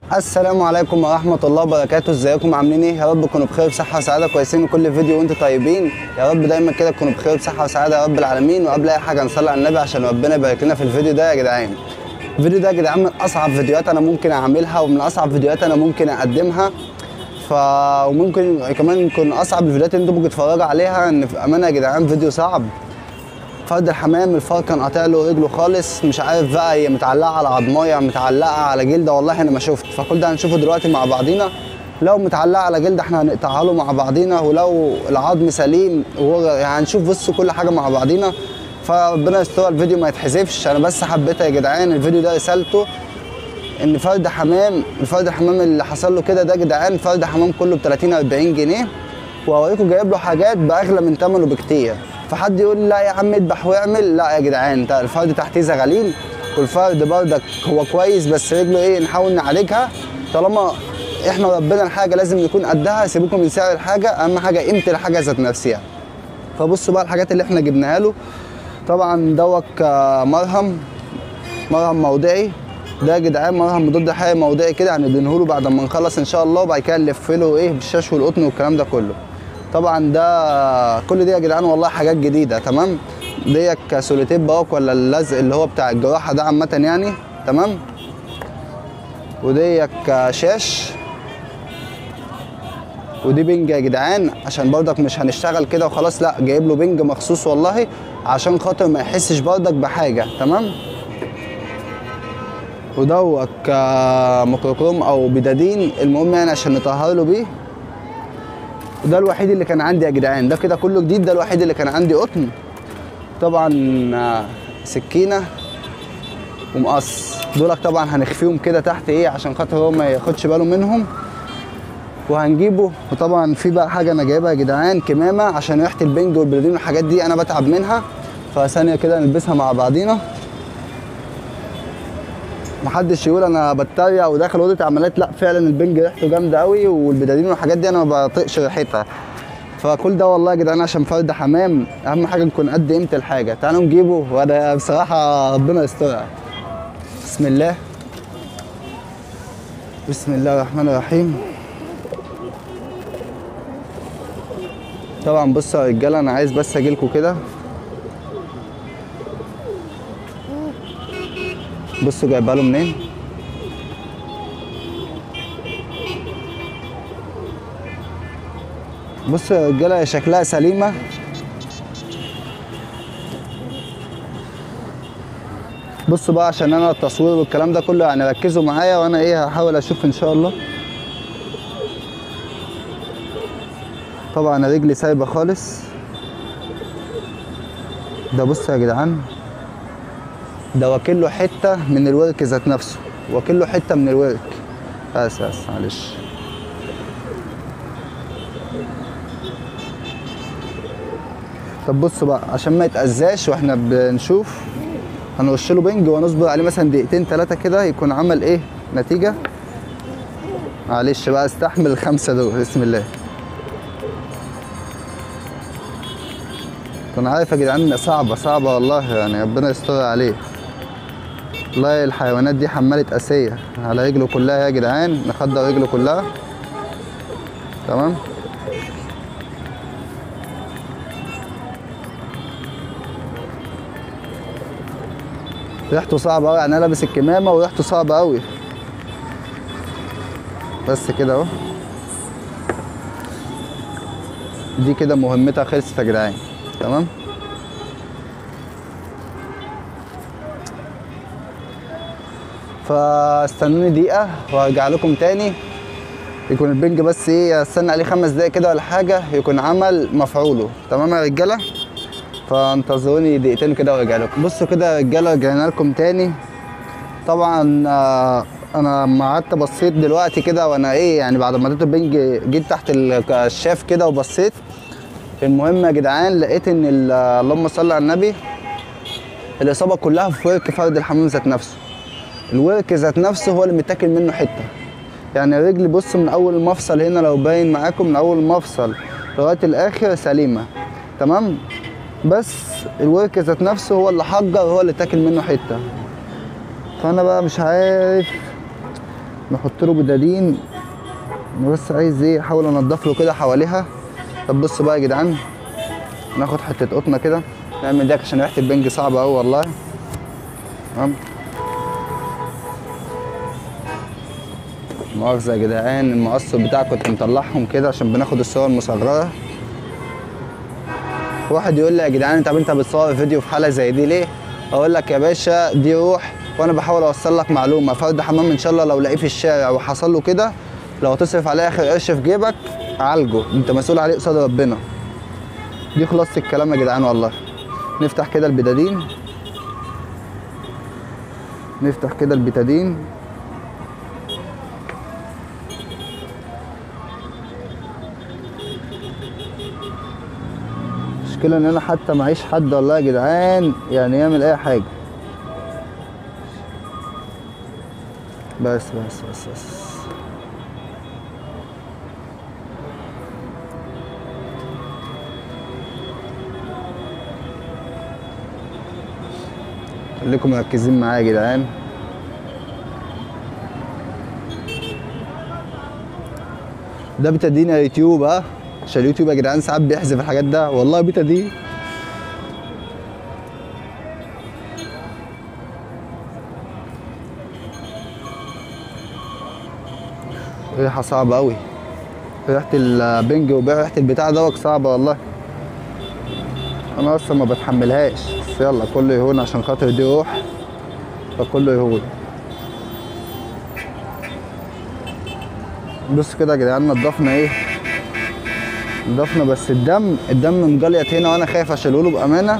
السلام عليكم ورحمة الله وبركاته ازيكم عاملين ايه يا رب تكونوا بخير بصحة وسعادة كويسين وكل فيديو وانتم طيبين يا رب دايما كده تكونوا بخير بصحة وسعادة يا رب العالمين وقبل اي حاجة نصلي على النبي عشان ربنا يبارك لنا في الفيديو ده يا جدعان الفيديو ده يا جدعان من اصعب فيديوهات انا ممكن اعملها ومن اصعب فيديوهات انا ممكن اقدمها ف وممكن كمان يكون اصعب الفيديوهات اللي انتم ممكن تتفرجوا عليها ان في امانه يا جدعان فيديو صعب فرد الحمام الفار كان قاطع له رجله خالص مش عارف بقى هي متعلقه على عضمايه متعلقه على جلده والله انا ما شفت فكل ده هنشوفه دلوقتي مع بعضينا لو متعلقه على جلده احنا هنقطعها له مع بعضينا ولو العظم سليم وهو يعني هنشوف بص كل حاجه مع بعضينا فربنا يستر الفيديو ما يتحذفش انا بس حبيت يا جدعان الفيديو ده رسالته ان فرد حمام الفرد الحمام اللي حصل له كده ده يا جدعان فرد حمام كله ب 30 40 جنيه وهوريكم جايب له حاجات باغلى من ثمنه بكتير فحد يقول لي لا يا عم اذبح واعمل لا يا جدعان انت الفرد تحتيه زغاليل والفرد بردك هو كويس بس رجله ايه نحاول نعالجها طالما احنا ربنا الحاجه لازم نكون قدها سيبوكم من سعر الحاجه اهم حاجه قيمه الحاجه ذات نفسها فبصوا بقى الحاجات اللي احنا جبناها له طبعا دوك آه، مرهم مرهم موضعي ده يا جدعان مرهم مضاد حيوي موضعي كده هندهنه له بعد ما نخلص ان شاء الله وبعد كده نلف له ايه بالشاش والقطن والكلام ده كله طبعا ده كل دي يا جدعان والله حاجات جديده تمام ديك سوليتيب باك ولا اللزق اللي هو بتاع الجراحه ده عامه يعني تمام وديك شاش ودي بنج يا جدعان عشان برضك مش هنشتغل كده وخلاص لا جايب له بنج مخصوص والله عشان خاطر ما يحسش برضك بحاجه تمام ودوك آه، ميكروكروم او بيدادين المهم يعني عشان نطهر له بيه وده الوحيد اللي كان عندي يا جدعان ده كده كله جديد ده الوحيد اللي كان عندي قطن طبعا آه، سكينه ومقص دولك طبعا هنخفيهم كده تحت ايه عشان خاطر هو ما ياخدش باله منهم وهنجيبه وطبعا في بقى حاجه انا جايبها يا جدعان كمامه عشان ريحه البنج والبلدين والحاجات دي انا بتعب منها فثانيه كده نلبسها مع بعضينا محدش يقول انا بتريق وداخل اوضه عمليات لا فعلا البنج ريحته جامده قوي والبدادين والحاجات دي انا ما بطيقش ريحتها فكل ده والله يا جدعان عشان فرد حمام اهم حاجه نكون قد قيمه الحاجه تعالوا نجيبه وانا بصراحه ربنا يسترها بسم الله بسم الله الرحمن الرحيم طبعا بصوا يا رجاله انا عايز بس اجيلكوا كده بصوا جايبها له منين بصوا يا رجاله هي شكلها سليمه بصوا بقى عشان انا التصوير والكلام ده كله يعني ركزوا معايا وانا ايه هحاول اشوف ان شاء الله طبعا رجلي سايبه خالص ده بصوا يا جدعان ده واكل له حته من الورك ذات نفسه واكل له حته من الورك بس بس معلش طب بصوا بقى عشان ما يتأذاش واحنا بنشوف هنرش له بنج ونصبر عليه مثلا دقيقتين ثلاثه كده يكون عمل ايه نتيجه معلش بقى استحمل الخمسه دول بسم الله كنت عارف يا جدعان صعبه صعبه والله يعني ربنا يستر عليه والله الحيوانات دي حمالة أسية على رجله كلها يا جدعان نخدر رجله كلها تمام ريحته صعبة أوي يعني أنا لابس الكمامة وريحته صعبة أوي بس كده أهو دي كده مهمتها خلصت يا جدعان تمام فاستنوني دقيقة وارجع لكم تاني يكون البنج بس ايه استنى عليه خمس دقايق كده ولا حاجة يكون عمل مفعوله تمام يا رجالة فانتظروني دقيقتين كده وارجع لكم بصوا كده يا رجالة رجعنا لكم تاني طبعا آه، انا لما قعدت بصيت دلوقتي كده وانا ايه يعني بعد ما اديت البنج جيت تحت ال- الشاف كده وبصيت المهم يا جدعان لقيت ان ال- اللهم صل على النبي الاصابه كلها في ورك فرد الحمام ذات نفسه الورك ذات نفسه هو اللي متاكل منه حته يعني الرجل بص من اول المفصل هنا لو باين معاكم من اول المفصل لغايه الاخر سليمه تمام بس الورك ذات نفسه هو اللي حجر هو اللي تاكل منه حته فانا بقى مش عارف نحط له بدادين انا بس عايز ايه احاول انضف له كده حواليها طب بصوا بقى يا جدعان ناخد حته قطنه كده نعمل ديك عشان ريحه البنج صعبه قوي والله تمام مؤاخذة يا جدعان المقص بتاعك كنت مطلعهم كده عشان بناخد الصور المصغرة واحد يقول لي يا جدعان طب انت بتصور فيديو في حالة زي دي ليه؟ اقول لك يا باشا دي روح وانا بحاول اوصل لك معلومة فرد حمام ان شاء الله لو لقيه في الشارع وحصل له كده لو تصرف عليه اخر قرش في جيبك عالجه انت مسؤول عليه قصاد ربنا دي خلاصة الكلام يا جدعان والله نفتح كده البدادين نفتح كده البتادين المشكلة ان انا حتى معيش حد والله يا جدعان يعني يعمل اي حاجة بس بس بس بس خليكم مركزين معايا يا جدعان ده بتدين يا يوتيوب ها عشان اليوتيوب يا جدعان ساعات بيحذف الحاجات ده والله بيتا دي ريحة صعبة أوي ريحة البنج وريحة البتاع دوت صعبة والله أنا أصلا ما بتحملهاش بس يلا كله يهون عشان خاطر دي روح فكله يهون بص كده يا جدعان نضفنا ايه نضفنا بس الدم الدم مجليط هنا وانا خايف اشيله بامانه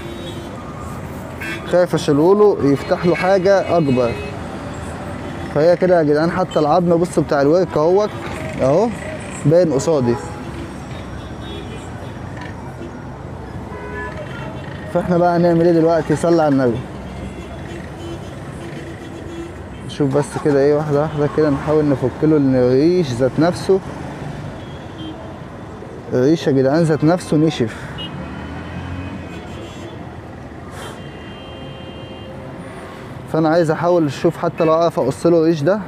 خايف اشيله يفتح له حاجه اكبر فهي كده يا جدعان حتى العظم بص بتاع الورك اهوت اهو باين قصادي فاحنا بقى هنعمل ايه دلوقتي صلي على النبي نشوف بس كده ايه واحده واحده كده نحاول نفك له الريش ذات نفسه الريش يا جدعان ذات نفسه نشف فانا عايز احاول اشوف حتى لو اعرف اقص له الريش ده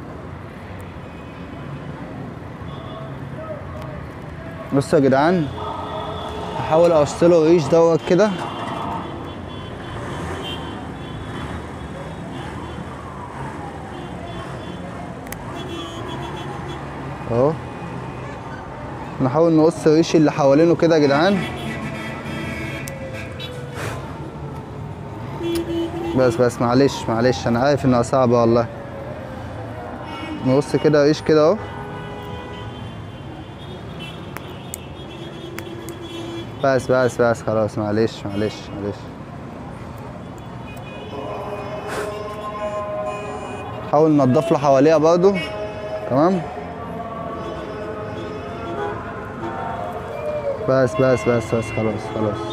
بصوا يا جدعان هحاول اقص له الريش دوت كده اهو نحاول نقص الريش اللي حوالينه كده يا جدعان بس بس معلش معلش انا عارف انها صعبة والله نقص كده ريش كده اهو بس بس بس خلاص معلش معلش معلش حاول ننضف له حواليها برضو تمام بس بس بس بس خلاص خلاص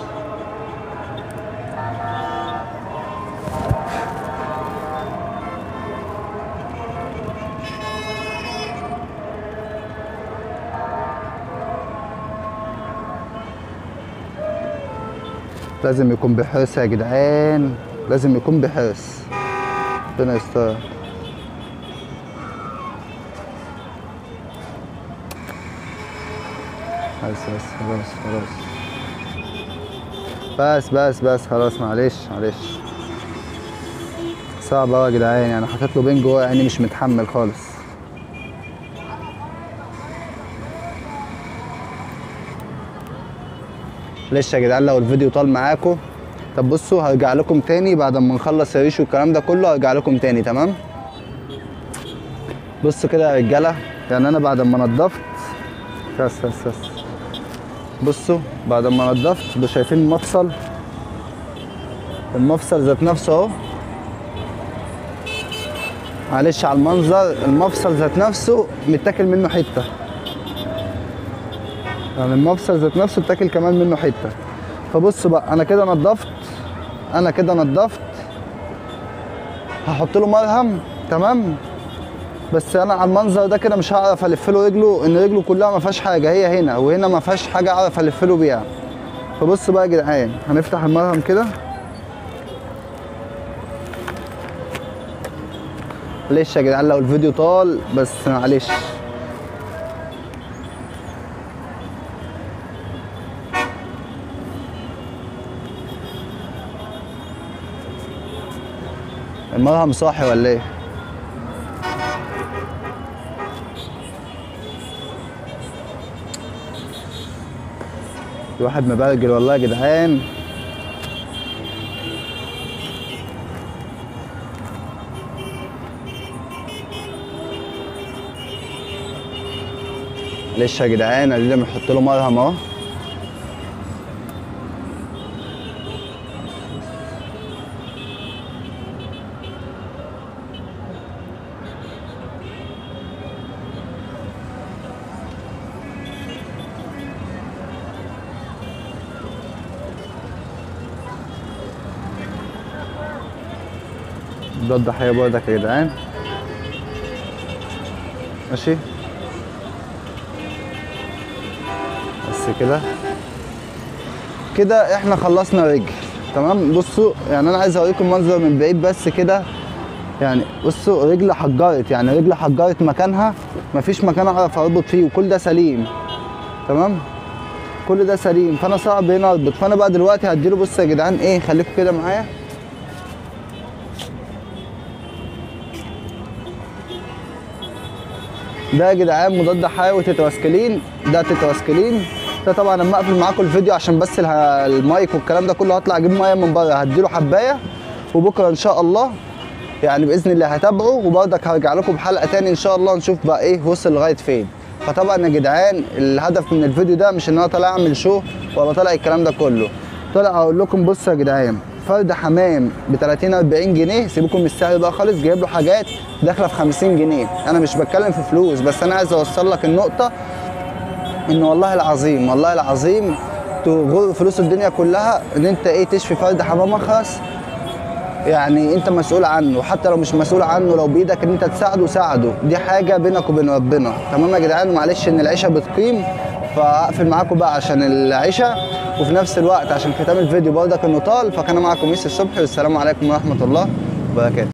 لازم يكون بحرص يا جدعان لازم يكون بحرص ربنا يستر بس بس خلاص خلاص بس بس بس خلاص معلش معلش صعب أوي يا جدعان يعني حاطط له بين جوه يعني مش متحمل خالص معلش يا جدعان لو الفيديو طال معاكم طب بصوا هرجع لكم تاني بعد ما نخلص الريش والكلام ده كله هرجع لكم تاني تمام بصوا كده يا رجاله يعني انا بعد ما نضفت بس بس بس بصوا بعد ما نضفت انتوا شايفين المفصل المفصل ذات نفسه اهو معلش على المنظر المفصل ذات نفسه متاكل منه حته يعني المفصل ذات نفسه اتاكل كمان منه حته فبص بقى انا كده نضفت انا كده نضفت هحط له مرهم تمام بس انا على المنظر ده كده مش هعرف الف له رجله ان رجله كلها ما فيهاش حاجه هي هنا وهنا ما فيهاش حاجه اعرف الف له بيها فبص بقى يا جدعان هنفتح المرهم كده معلش يا جدعان لو الفيديو طال بس معلش المرهم صاحي ولا ايه في واحد مبرجل والله يا جدعان معلش يا جدعان ادينا بنحط له مرهم اهو ده الضحية برضك يا جدعان ماشي بس كده كده احنا خلصنا رجل تمام بصوا يعني انا عايز اوريكم منظر من بعيد بس كده يعني بصوا رجل حجرت يعني رجل حجرت مكانها مفيش مكان اعرف اربط فيه وكل ده سليم تمام كل ده سليم فانا صعب هنا اربط فانا بقى دلوقتي هديله بصوا يا جدعان ايه خليكم كده معايا ده يا جدعان مضاد حيوي تتراسكلين ده تتراسكلين ده طبعا انا اقفل معاكم الفيديو عشان بس اله- المايك والكلام ده كله هطلع اجيب ميه من بره هديله حبايه وبكره ان شاء الله يعني باذن الله هتابعه وبرضك هرجع لكم بحلقه تاني ان شاء الله نشوف بقى ايه وصل لغايه فين فطبعا يا جدعان الهدف من الفيديو ده مش ان انا طالع اعمل شو ولا طالع الكلام ده كله طالع اقول لكم بصوا يا جدعان فرد حمام ب 30 40 جنيه سيبكم من السعر بقى خالص جايب له حاجات داخله في 50 جنيه انا مش بتكلم في فلوس بس انا عايز اوصل لك النقطه ان والله العظيم والله العظيم تغر فلوس الدنيا كلها ان انت ايه تشفي فرد حمام اخرس يعني انت مسؤول عنه حتى لو مش مسؤول عنه لو بايدك ان انت تساعده ساعده دي حاجه بينك وبين ربنا تمام يا جدعان معلش ان العيشه بتقيم فاقفل معاكم بقى عشان العيشه وفي نفس الوقت عشان ختام الفيديو برضك انه طال فكان معاكم يوسف الصبحي والسلام عليكم ورحمه الله وبركاته